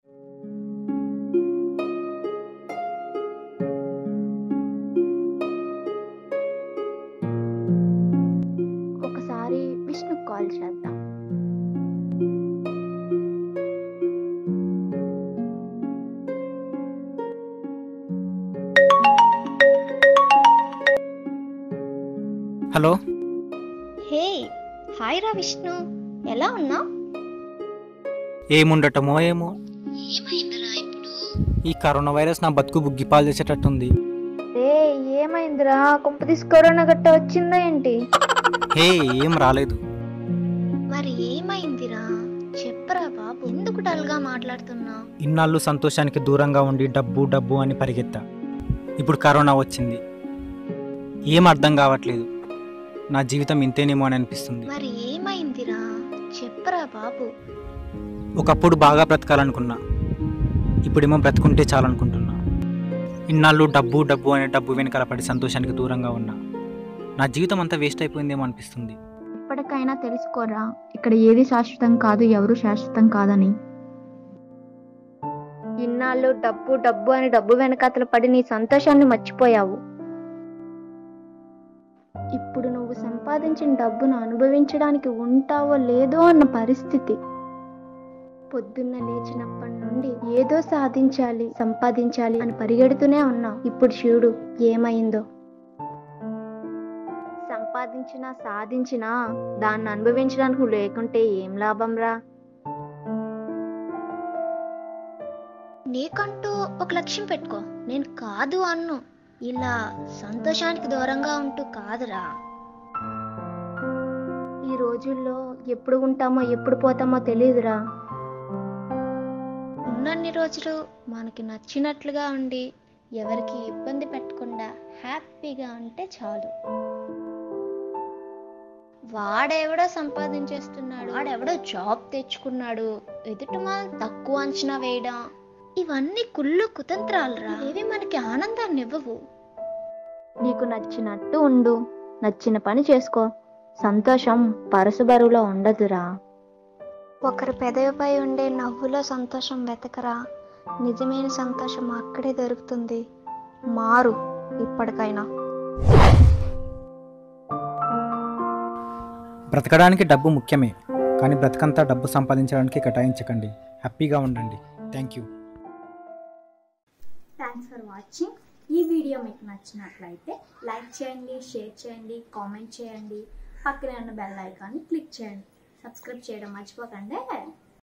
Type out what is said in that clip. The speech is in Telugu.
ఒకసారి విష్ణు కాల్ చేద్దాం హలో హే హాయ్ రా విష్ణు ఎలా ఉన్నావు ఏముండటమో ఏమో ఈ కరోనా వైరస్ నా బతుకు బుగ్గిపాలు చేసేటట్టుంది ఏ ఏమైందిరా కుంపతీసి కరోనా గట్ట వచ్చిందా ఏంటి హే ఏం రాలేదు మరి ఏమైందిరా చెప్పరా బాబు ఎందుకు డల్గా మాట్లాడుతున్నావు ఇన్నాళ్ళు సంతోషానికి దూరంగా ఉండి డబ్బు డబ్బు అని పరిగెత్తా ఇప్పుడు కరోనా వచ్చింది ఏం అర్థం కావట్లేదు నా జీవితం ఇంతేనేమో అని అనిపిస్తుంది మరి ఏమైందిరా చెప్పరా బాబు ఒకప్పుడు బాగా బ్రతకాలనుకున్నా ఇప్పుడేమో బ్రతుకుంటే చాలనుకుంటున్నా ఇన్నాళ్ళు డబ్బు డబ్బు అనే డబ్బు వెనకాల పడి సంతోషానికి దూరంగా ఉన్నా నా జీవితం అంతా వేస్ట్ అయిపోయిందేమో అనిపిస్తుంది ఇప్పటికైనా తెలుసుకోరా ఇక్కడ ఏది శాశ్వతం కాదు ఎవరు శాశ్వతం కాదని ఇన్నాళ్ళు డబ్బు డబ్బు అని డబ్బు వెనకాతలు పడి నీ సంతోషాన్ని మర్చిపోయావు ఇప్పుడు నువ్వు సంపాదించిన డబ్బును అనుభవించడానికి ఉంటావో లేదో అన్న పరిస్థితి పొద్దున్న లేచినప్పటి నుండి ఏదో సాధించాలి సంపాదించాలి అని పరిగెడుతూనే ఉన్నావు ఇప్పుడు చూడు ఏమైందో సంపాదించినా సాధించినా దాన్ని అనుభవించడానికి నువ్వు లేకుంటే ఏం లాభం రా నీకంటూ ఒక లక్ష్యం పెట్టుకో నేను కాదు అన్ను ఇలా సంతోషానికి దూరంగా ఉంటూ కాదురా ఈ రోజుల్లో ఎప్పుడు ఉంటామో ఎప్పుడు పోతామో తెలియదురా ఉన్నన్ని రోజులు మనకి నచ్చినట్లుగా ఉండి ఎవరికి ఇబ్బంది పెట్టకుండా హ్యాపీగా ఉంటే చాలు వాడెవడో సంపాదించేస్తున్నాడు వాడెవడో జాబ్ తెచ్చుకున్నాడు ఎదుటి మనం తక్కువ అంచనా వేయడం ఇవన్నీ కుళ్ళు కుతంత్రాలురా ఇవి మనకి ఆనందాన్ని ఇవ్వవు నీకు నచ్చినట్టు ఉండు నచ్చిన పని చేసుకో సంతోషం పరసుబరువులో ఉండదురా ఒకరి పెదవిపై ఉండే నవ్వులో సంతోషం వెతకరా నిజమైన సంతోషం అక్కడే దొరుకుతుంది మారు ఇప్పటికైనా బ్రతకడానికి డబ్బు ముఖ్యమే కానీ బ్రతకంతా డబ్బు సంపాదించడానికి కేటాయించకండి హ్యాపీగా ఉండండి thank you thanks for watching ఈ వీడియో మీకు నచ్చినట్లయితే లైక్ చేయండి షేర్ చేయండి కామెంట్ చేయండి పక్కనే ఉన్న బెల్ ఐకాన్ని క్లిక్ చేయండి సబ్స్క్రైబ్ చేయడం మర్చిపోకండి